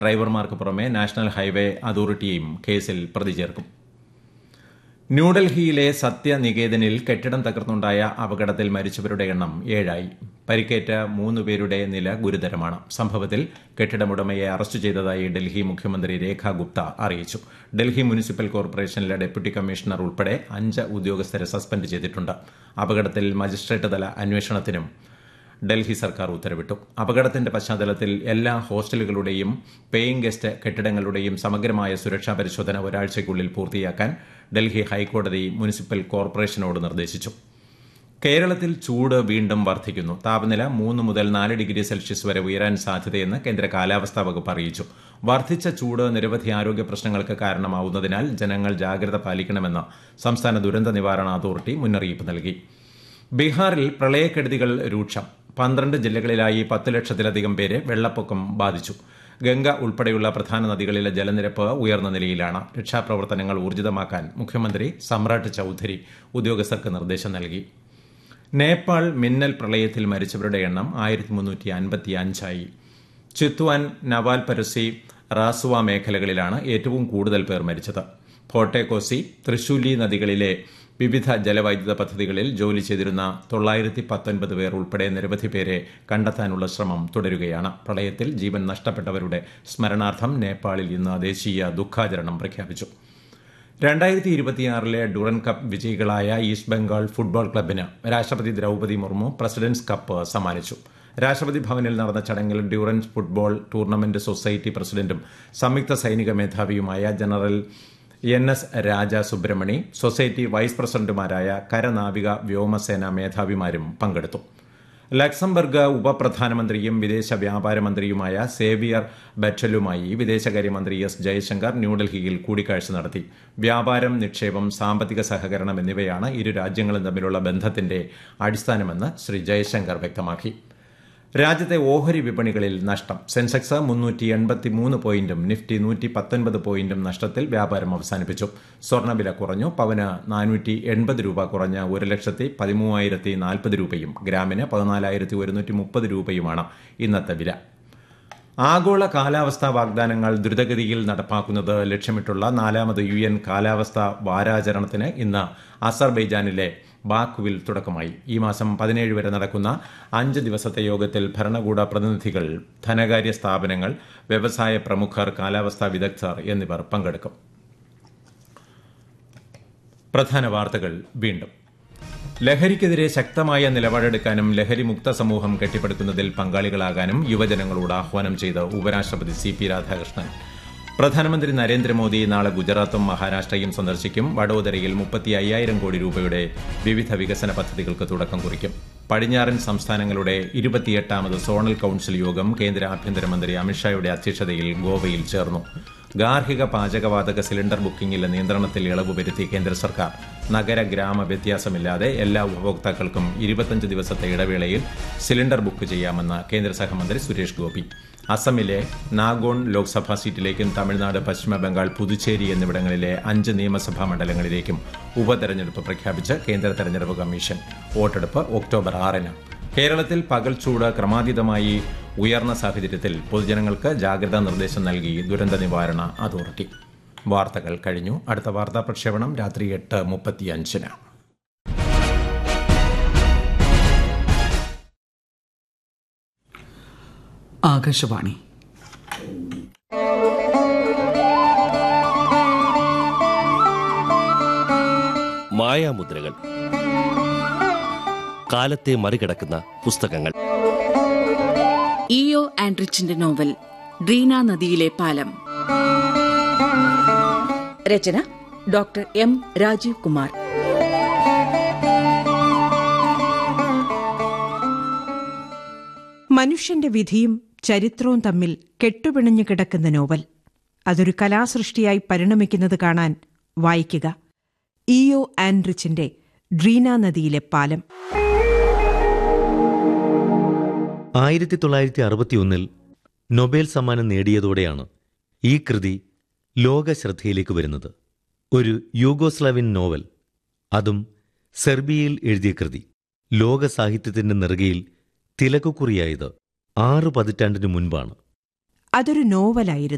ഡ്രൈവർമാർക്ക് പുറമെ national highway അതോറിറ്റിയും കേസിൽ പ്രതി ചേർക്കും ന്യൂഡൽഹിയിലെ സത്യനികേതനിൽ കെട്ടിടം തകർന്നുണ്ടായ അപകടത്തിൽ മരിച്ചവരുടെ എണ്ണം ഏഴായി പരിക്കേറ്റ മൂന്ന് പേരുടെ നില ഗുരുതരമാണ് സംഭവത്തിൽ കെട്ടിടമുടമയെ അറസ്റ്റ് ചെയ്തതായി ഡൽഹി മുഖ്യമന്ത്രി രേഖ ഗുപ്ത അറിയിച്ചു ഡൽഹി മുനിസിപ്പൽ കോർപ്പറേഷനിലെ ഡെപ്യൂട്ടി കമ്മീഷണർ ഉൾപ്പെടെ അഞ്ച് ഉദ്യോഗസ്ഥരെ സസ്പെൻഡ് ചെയ്തിട്ടുണ്ട് അപകടത്തിൽ മജിസ്ട്രേറ്റ് തല അന്വേഷണത്തിനും ഡൽഹി സർക്കാർ ഉത്തരവിട്ടു അപകടത്തിന്റെ പശ്ചാത്തലത്തിൽ എല്ലാ ഹോസ്റ്റലുകളുടെയും പേയിങ് ഗസ്റ്റ് കെട്ടിടങ്ങളുടെയും സമഗ്രമായ സുരക്ഷാ പരിശോധന ഒരാഴ്ചയ്ക്കുള്ളിൽ പൂർത്തിയാക്കാൻ ഡൽഹി ഹൈക്കോടതി മുനിസിപ്പൽ കോർപ്പറേഷനോട് നിർദ്ദേശിച്ചു കേരളത്തിൽ ചൂട് വീണ്ടും വർദ്ധിക്കുന്നു താപനില മൂന്ന് മുതൽ നാല് ഡിഗ്രി സെൽഷ്യസ് വരെ ഉയരാൻ സാധ്യതയെന്ന് കേന്ദ്ര കാലാവസ്ഥാ വകുപ്പ് അറിയിച്ചു വർദ്ധിച്ച ചൂട് നിരവധി ആരോഗ്യ പ്രശ്നങ്ങൾക്ക് കാരണമാവുന്നതിനാൽ ജനങ്ങൾ ജാഗ്രത പാലിക്കണമെന്ന് സംസ്ഥാന ദുരന്ത നിവാരണ അതോറിറ്റി മുന്നറിയിപ്പ് നൽകി ബീഹാറിൽ പ്രളയക്കെടുതികൾ രൂക്ഷം പന്ത്രണ്ട് ജില്ലകളിലായി പത്ത് ലക്ഷത്തിലധികം പേരെ വെള്ളപ്പൊക്കം ബാധിച്ചു ഗംഗ ഉൾപ്പെടെയുള്ള പ്രധാന നദികളിലെ ജലനിരപ്പ് ഉയർന്ന നിലയിലാണ് രക്ഷാപ്രവർത്തനങ്ങൾ ഊർജിതമാക്കാൻ മുഖ്യമന്ത്രി സമ്രാട്ട് ചൌധരി ഉദ്യോഗസ്ഥർക്ക് നിർദ്ദേശം നൽകി നേപ്പാൾ മിന്നൽ പ്രളയത്തിൽ മരിച്ചവരുടെ എണ്ണം ആയിരത്തി മുന്നൂറ്റി അൻപത്തി അഞ്ചായി ചിത്വാൻ നവാൽ പരസി റാസുവ മേഖലകളിലാണ് ഏറ്റവും കൂടുതൽ പേർ മരിച്ചത് ഫോട്ടേക്കോസി തൃശൂലി നദികളിലെ വിവിധ ജലവൈദ്യുത പദ്ധതികളിൽ ജോലി ചെയ്തിരുന്ന തൊള്ളായിരത്തി പത്തൊൻപത് പേർ ഉൾപ്പെടെ നിരവധി പേരെ കണ്ടെത്താനുള്ള ശ്രമം തുടരുകയാണ് പ്രളയത്തിൽ ജീവൻ നഷ്ടപ്പെട്ടവരുടെ സ്മരണാർത്ഥം നേപ്പാളിൽ ഇന്ന് ദേശീയ ദുഃഖാചരണം പ്രഖ്യാപിച്ചു രണ്ടായിരത്തി ഇരുപത്തിയാറിലെ ഡുറൻ കപ്പ് വിജയികളായ ഈസ്റ്റ് ബംഗാൾ ഫുട്ബോൾ ക്ലബിന് രാഷ്ട്രപതി ദ്രൌപതി മുർമു പ്രസിഡന്റ്സ് കപ്പ് സമ്മാനിച്ചു രാഷ്ട്രപതി ഭവനിൽ നടന്ന ചടങ്ങിൽ ഡ്യൂറൻസ് ഫുട്ബോൾ ടൂർണമെന്റ് സൊസൈറ്റി പ്രസിഡന്റും സംയുക്ത സൈനിക മേധാവിയുമായ general N S Raja Subramani society vice പ്രസിഡന്റുമാരായ കരനാവിക വ്യോമസേന മേധാവിമാരും പങ്കെടുത്തു ലക്സംബർഗ് ഉപപ്രധാനമന്ത്രിയും വിദേശ വ്യാപാര മന്ത്രിയുമായ സേവിയർ ബെറ്റലുമായി വിദേശകാര്യമന്ത്രി എസ് ജയശങ്കർ ന്യൂഡൽഹിയിൽ കൂടിക്കാഴ്ച നടത്തി വ്യാപാരം നിക്ഷേപം സാമ്പത്തിക സഹകരണം എന്നിവയാണ് ഇരു രാജ്യങ്ങളും തമ്മിലുള്ള ബന്ധത്തിന്റെ അടിസ്ഥാനമെന്ന് ശ്രീ ജയശങ്കർ വ്യക്തമാക്കി രാജ്യത്തെ ഓഹരി വിപണികളിൽ നഷ്ടം സെൻസെക്സ് മുന്നൂറ്റി എൺപത്തിമൂന്ന് പോയിന്റും നിഫ്റ്റി നൂറ്റി പത്തൊൻപത് പോയിന്റും നഷ്ടത്തിൽ വ്യാപാരം അവസാനിപ്പിച്ചു സ്വർണ്ണവില കുറഞ്ഞു പവന് നാനൂറ്റി എൺപത് രൂപ കുറഞ്ഞ് ഒരു ലക്ഷത്തി പതിമൂവായിരത്തി നാൽപ്പത് രൂപയും ഗ്രാമിന് പതിനാലായിരത്തി ഒരുന്നൂറ്റി മുപ്പത് രൂപയുമാണ് ഇന്നത്തെ വില ആഗോള കാലാവസ്ഥാ വാഗ്ദാനങ്ങൾ ദ്രുതഗതിയിൽ നടപ്പാക്കുന്നത് ലക്ഷ്യമിട്ടുള്ള നാലാമത് യു എൻ കാലാവസ്ഥാ വാരാചരണത്തിന് ഇന്ന് അസർബൈജാനിലെ ബാക്കുവിൽ തുടക്കമായി ഈ മാസം പതിനേഴ് വരെ നടക്കുന്ന അഞ്ച് ദിവസത്തെ യോഗത്തിൽ ഭരണകൂട പ്രതിനിധികൾ ധനകാര്യ സ്ഥാപനങ്ങൾ വ്യവസായ പ്രമുഖർ കാലാവസ്ഥാ വിദഗ്ധർ എന്നിവർ പങ്കെടുക്കും പ്രധാന വാർത്തകൾ വീണ്ടും ലഹരിക്കെതിരെ ശക്തമായ നിലപാടെടുക്കാനും ലഹരി മുക്ത സമൂഹം കെട്ടിപ്പടുക്കുന്നതിൽ പങ്കാളികളാകാനും യുവജനങ്ങളോട് ആഹ്വാനം ചെയ്ത് ഉപരാഷ്ട്രപതി സി പി രാധാകൃഷ്ണൻ പ്രധാനമന്ത്രി നരേന്ദ്രമോദി നാളെ ഗുജറാത്തും മഹാരാഷ്ട്രയും സന്ദർശിക്കും വഡോദരയിൽ മുപ്പത്തി അയ്യായിരം കോടി രൂപയുടെ വിവിധ വികസന പദ്ധതികൾക്ക് തുടക്കം കുറിക്കും പടിഞ്ഞാറൻ സംസ്ഥാനങ്ങളുടെ ഇരുപത്തിയെട്ടാമത് സോണൽ കൌൺസിൽ യോഗം കേന്ദ്ര ആഭ്യന്തരമന്ത്രി അമിത്ഷായുടെ അധ്യക്ഷതയിൽ ഗോവയിൽ ചേർന്നു ഗാർഹിക പാചകവാതക സിലിണ്ടർ ബുക്കിംഗിലെ നിയന്ത്രണത്തിൽ ഇളവ് വരുത്തി കേന്ദ്ര സർക്കാർ നഗര ഗ്രാമ വ്യത്യാസമില്ലാതെ എല്ലാ ഉപഭോക്താക്കൾക്കും ഇരുപത്തഞ്ച് ദിവസത്തെ ഇടവേളയിൽ സിലിണ്ടർ ബുക്ക് ചെയ്യാമെന്ന് കേന്ദ്ര സഹമന്ത്രി സുരേഷ് ഗോപി അസമിലെ നാഗോൺ ലോക്സഭാ സീറ്റിലേക്കും തമിഴ്നാട് പശ്ചിമ ബംഗാൾ പുതുച്ചേരി എന്നിവിടങ്ങളിലെ അഞ്ച് നിയമസഭാ മണ്ഡലങ്ങളിലേക്കും ഉപതെരഞ്ഞെടുപ്പ് പ്രഖ്യാപിച്ച് കേന്ദ്ര തെരഞ്ഞെടുപ്പ് കമ്മീഷൻ വോട്ടെടുപ്പ് ഒക്ടോബർ ആറിന് കേരളത്തിൽ പകൽ ചൂട് ക്രമാതീതമായി ഉയർന്ന സാഹചര്യത്തിൽ പൊതുജനങ്ങൾക്ക് ജാഗ്രതാ നിർദ്ദേശം നൽകി ദുരന്ത നിവാരണ അതോറിറ്റി വാർത്തകൾ കഴിഞ്ഞു അടുത്ത വാർത്താ പ്രക്ഷേപണം രാത്രി എട്ട് മുപ്പത്തിയഞ്ചിന് ആകാശവാണി മായാമുദ്രകൾ കാലത്തെ മറികടക്കുന്ന പുസ്തകങ്ങൾ ഇഒ ആൻഡ്രിച്ചിന്റെ നോവൽ ഡ്രീന നദിയിലെ പാലം രചന ഡോക്ടർ എം രാജീവ് കുമാർ മനുഷ്യന്റെ വിധിയും ചരിത്രവും തമ്മിൽ കെട്ടുപിണഞ്ഞു കിടക്കുന്ന നോവൽ അതൊരു കലാസൃഷ്ടിയായി പരിണമിക്കുന്നത് കാണാൻ വായിക്കുക ഇഒ ആൻഡ്രിച്ചിന്റെ ഡ്രീന നദിയിലെ പാലം ആയിരത്തി തൊള്ളായിരത്തി അറുപത്തിയൊന്നിൽ നൊബേൽ സമ്മാനം നേടിയതോടെയാണ് ഈ കൃതി ലോക ശ്രദ്ധയിലേക്ക് വരുന്നത് ഒരു യൂഗോസ്ലാവിൻ നോവൽ അതും സെർബിയയിൽ എഴുതിയ കൃതി ലോക സാഹിത്യത്തിന്റെ നെറുകയിൽ തിലക്കുക്കുറിയായത് ആറു പതിറ്റാണ്ടിനു മുൻപാണ് അതൊരു നോവലായിരുന്നു